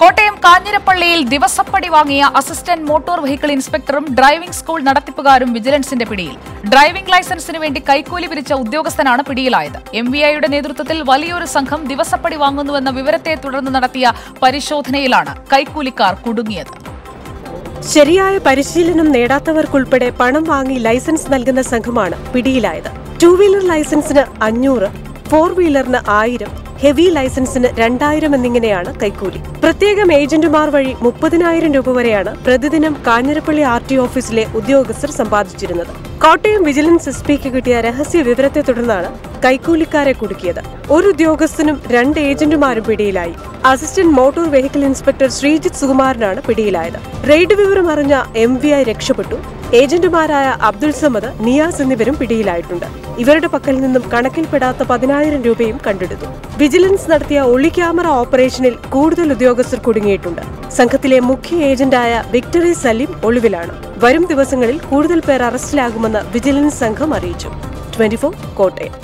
കോട്ടയം കാഞ്ഞിരപ്പള്ളിയിൽ ദിവസപ്പടി വാങ്ങിയ അസിസ്റ്റന്റ് മോട്ടോർ വെഹിക്കിൾ ഇൻസ്പെക്ടറും ഡ്രൈവിംഗ് സ്കൂൾ നടത്തിപ്പുകാരും വിജിലൻസിന്റെ പിടിയിൽ ഡ്രൈവിംഗ് ലൈസൻസിന് വേണ്ടി കൈക്കൂലി പിരിച്ച ഉദ്യോഗസ്ഥനാണ് പിടിയിലായത് എം വി ഐയുടെ നേതൃത്വത്തിൽ വലിയൊരു സംഘം ദിവസപ്പടി വാങ്ങുന്നുവെന്ന വിവരത്തെ തുടർന്ന് നടത്തിയ പരിശോധനയിലാണ് കൈക്കൂലിക്കാർ കുടുങ്ങിയത് ശരിയായ പരിശീലനം നേടാത്തവർക്കുൾപ്പെടെ പണം വാങ്ങി ലൈസൻസ് നൽകുന്ന സംഘമാണ് പിടിയിലായത് ടൂ വീലർ ലൈസൻസിന് അഞ്ഞൂറ് ഫോർ വീലറിന് ആയിരം ഹെവി ലൈസൻസിന് രണ്ടായിരം എന്നിങ്ങനെയാണ് കൈക്കൂലി പ്രത്യേകം ഏജന്റുമാർ വഴി മുപ്പതിനായിരം രൂപ വരെയാണ് പ്രതിദിനം കാഞ്ഞിരപ്പള്ളി ആർ ടി ഓഫീസിലെ ഉദ്യോഗസ്ഥർ സമ്പാദിച്ചിരുന്നത് കോട്ടയം വിജിലൻസ് എസ് പിക്ക് കിട്ടിയ രഹസ്യ വിവരത്തെ തുടർന്നാണ് കൈക്കൂലിക്കാരെ കുടുക്കിയത് ഒരു ഉദ്യോഗസ്ഥനും രണ്ട് ഏജന്റുമാരും പിടിയിലായി assistant motor vehicle inspector Sreejith സുകുമാരനാണ് പിടിയിലായത് റെയ്ഡ് വിവരം അറിഞ്ഞ എം വി ഐ രക്ഷപ്പെട്ടു ഏജന്റുമാരായ അബ്ദുൾ സമദ് നിയാസ് എന്നിവരും പിടിയിലായിട്ടുണ്ട് ഇവരുടെ പക്കൽ നിന്നും കണക്കിൽപ്പെടാത്ത പതിനായിരം രൂപയും കണ്ടെടുത്തു വിജിലൻസ് നടത്തിയ ഒളി ക്യാമറ ഓപ്പറേഷനിൽ കൂടുതൽ ഉദ്യോഗസ്ഥർ കുടുങ്ങിയിട്ടുണ്ട് സംഘത്തിലെ മുഖ്യ ഏജന്റായ വിക്ടറി സലീം ഒളിവിലാണ് വരും ദിവസങ്ങളിൽ കൂടുതൽ പേർ അറസ്റ്റിലാകുമെന്ന് വിജിലൻസ് സംഘം അറിയിച്ചു ട്വന്റി കോട്ടയം